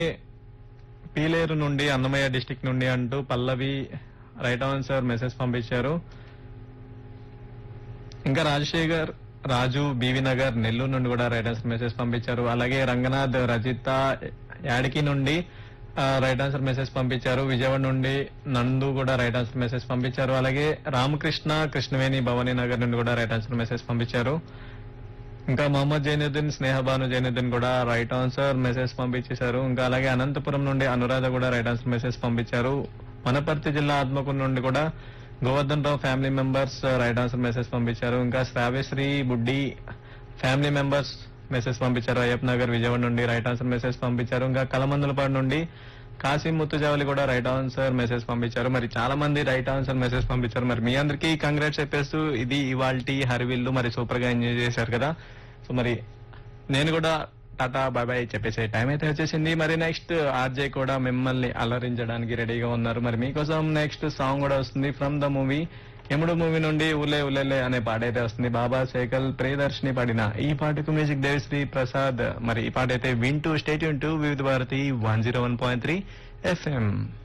పీలేరు నుండి అన్నమయ్య డిస్టిక్ నుండి అంటూ పల్లవి రైట్ ఆన్సర్ మెసేజ్ పంపించారు ఇంకా రాజశేఖర్ రాజు బీవీ నగర్ నెల్లూరు నుండి కూడా రైట్ ఆన్సర్ మెసేజ్ పంపించారు అలాగే రంగనాథ్ రజిత యాడికి నుండి ఆ, రైట్ ఆన్సర్ మెసేజ్ పంపించారు విజయవాడ నుండి నందు కూడా రైట్ ఆన్సర్ మెసేజ్ పంపించారు అలాగే రామకృష్ణ కృష్ణవేణి భవానీ నగర్ నుండి కూడా రైట్ ఆన్సర్ మెసేజ్ పంపించారు ఇంకా మొహమ్మద్ జైనుద్దీన్ స్నేహబాను జైనుద్దీన్ కూడా రైట్ ఆన్సర్ మెసేజ్ పంపించేశారు ఇంకా అలాగే అనంతపురం నుండి అనురాధ కూడా రైట్ ఆన్సర్ మెసేజ్ పంపించారు వనపర్తి జిల్లా ఆత్మకూరు నుండి కూడా Govardhan Rao family members right answer message పంపించారు ఇంకా శ్రావ్యశ్రీ బుడ్డి ఫ్యామిలీ మెంబర్స్ మెసేజ్ పంపించారు అయ్యప్ప నగర్ విజయవాడ నుండి రైట్ ఆన్సర్ మెసేజ్ పంపించారు ఇంకా కలమందులపాడు నుండి కాసిం ముత్తుజావలి కూడా రైట్ ఆన్సర్ మెసేజ్ పంపించారు మరి చాలా మంది రైట్ ఆన్సర్ మెసేజ్ పంపించారు మరి మీ అందరికీ కంగ్రాట్స్ చెప్పేస్తూ ఇది ఇవాల్టి హరివిల్లు మరి సూపర్ గా ఎంజాయ్ చేశారు కదా సో మరి నేను కూడా టాటా బాయ్ బాయ్ చెప్పేసే టైం అయితే వచ్చేసింది మరి నెక్స్ట్ ఆర్జే కూడా మిమ్మల్ని అలరించడానికి రెడీగా ఉన్నారు మరి మీకోసం నెక్స్ట్ సాంగ్ కూడా వస్తుంది ఫ్రమ్ ద మూవీ ఎముడు మూవీ నుండి ఉలే ఉలేలే అనే పాట అయితే వస్తుంది బాబా శేఖల్ ప్రియదర్శిని పాడిన ఈ పాటకు మ్యూజిక్ దేవిశ్రీ ప్రసాద్ మరి ఈ పాట అయితే వింటూ state to Vividh Bharati one zero one point three FM